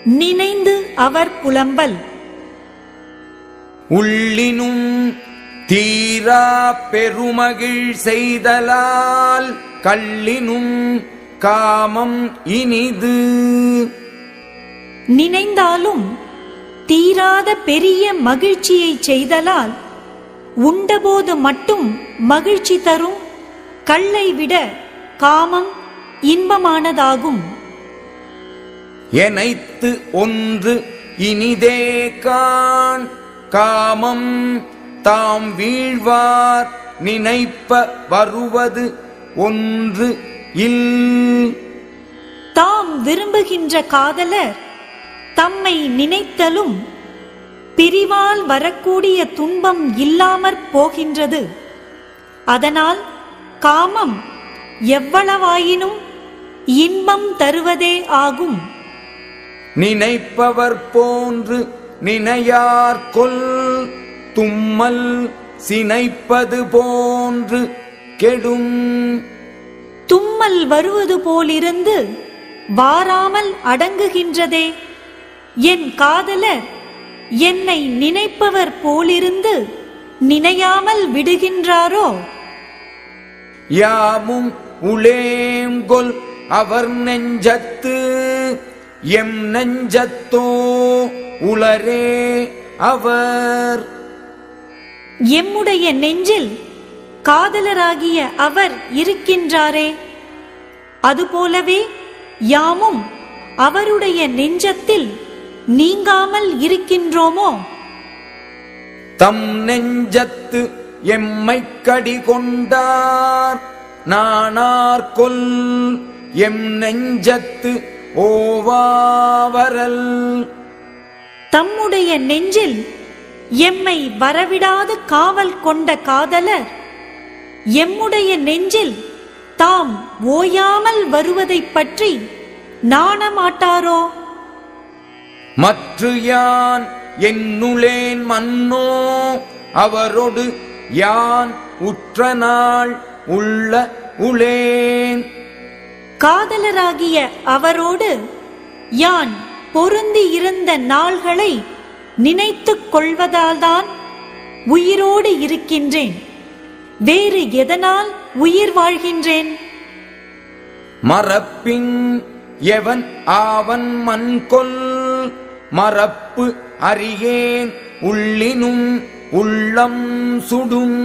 நினைந்து அவர் புலம்பல் உள்ளினும் தீரா பெருமகிழ் செய்தலால் கள்ளினும் காமம் இனிது நினைந்தாலும் தீராத பெரிய மகிழ்ச்சியைச் செய்தலால் உண்டபோது மட்டும் மகிழ்ச்சி தரும் கல்லை விட காமம் இன்பமானதாகும் எனைத்து ஒன்று இனிதே காண் காமம் தாம் வீழ்வார் நினைப்ப வருவது ஒன்று இல் தாம் விரும்புகின்ற காதலர் தம்மை நினைத்தலும் பிரிவால் வரக்கூடிய துன்பம் இல்லாமற் போகின்றது அதனால் காமம் எவ்வளவாயினும் இன்பம் தருவதே ஆகும் நினைப்பவர் போன்று நினையார் கொல் தும்மல் சினைப்பது போன்று கெடும் தும்மல் வருவது போலிருந்து வாராமல் அடங்குகின்றதே என் காதலர் என்னை நினைப்பவர் போலிருந்து நினையாமல் விடுகின்றாரோ யாமும் உளேங்கொல் அவர் நெஞ்சத்து எம் நெஞ்சத்தோ உளரே அவர் எம்முடைய நெஞ்சில் காதலராகிய அவர் இருக்கின்றாரே அதுபோலவே யாமும் அவருடைய நெஞ்சத்தில் நீங்காமல் இருக்கின்றோமோ தம் நெஞ்சத்து எம்மை கடி கொண்டார் நானார் கொல் எம் நெஞ்சத்து ஓவாவரல் தம்முடைய நெஞ்சில் எம்மை வரவிடாது காவல் கொண்ட காதலர் எம்முடைய நெஞ்சில் தாம் ஓயாமல் வருவதைப் பற்றி நாணமாட்டாரோ மற்று யான் என்னுளேன் மன்னோ அவரொடு யான் உற்ற நாள் உள்ள உளேன் காதலராகிய அவரோடு யான் பொருந்தி இருந்த நாள்களை நினைத்துக் கொள்வதால்தான் உயிரோடு இருக்கின்றேன் வேறு எதனால் உயிர் வாழ்கின்றேன் மறப்பின் எவன் ஆவன் மண்கொல் மறப்பு அறியேன் உள்ளினும் உள்ளம் சுடும்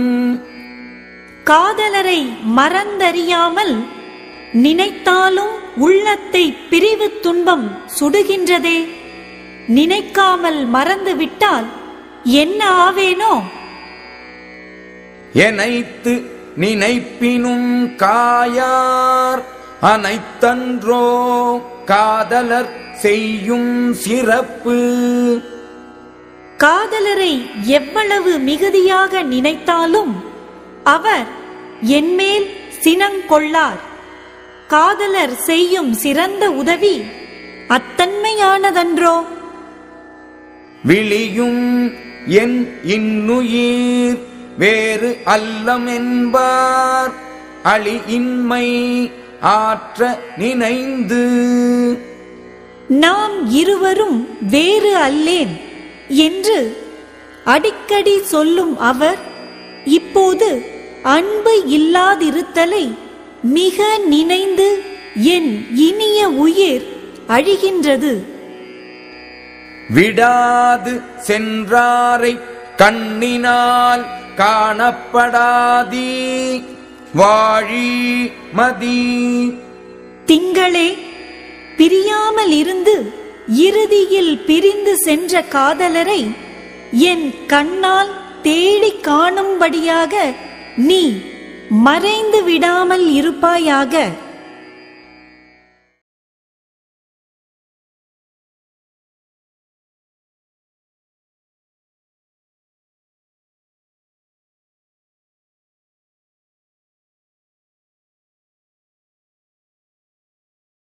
காதலரை மறந்தறியாமல் நினைத்தாலும் உள்ளத்தை பிரிவு துன்பம் சுடுகின்றதே நினைக்காமல் மறந்து விட்டால் என்ன ஆவேனோ எனைத்து நினைப்பினும் காயார் அனைத்தன்றோ காதலர் செய்யும் சிறப்பு காதலரை எவ்வளவு மிகுதியாக நினைத்தாலும் அவர் என்மேல் சினங்கொள்ளார் காதலர் செய்யும் சிறந்த உதவி அத்தன்மையானதன்றோ விழியும் என் இன்னுயிர் வேறு அல்லம் என்பார் அழி இன்மை ஆற்ற நினைந்து நாம் இருவரும் வேறு அல்லேன் என்று அடிக்கடி சொல்லும் அவர் இப்போது அன்பு இல்லாதிருத்தலை மிக நினைந்து என் இனிய உயிர் அழிகின்றது விடாது சென்றாரை கண்ணினால் காணப்படாதீ வாழி மதி திங்களே பிரியாமல் இருந்து இறுதியில் பிரிந்து சென்ற காதலரை என் கண்ணால் தேடி காணும்படியாக நீ மறைந்து விடாமல் இருப்பாயாக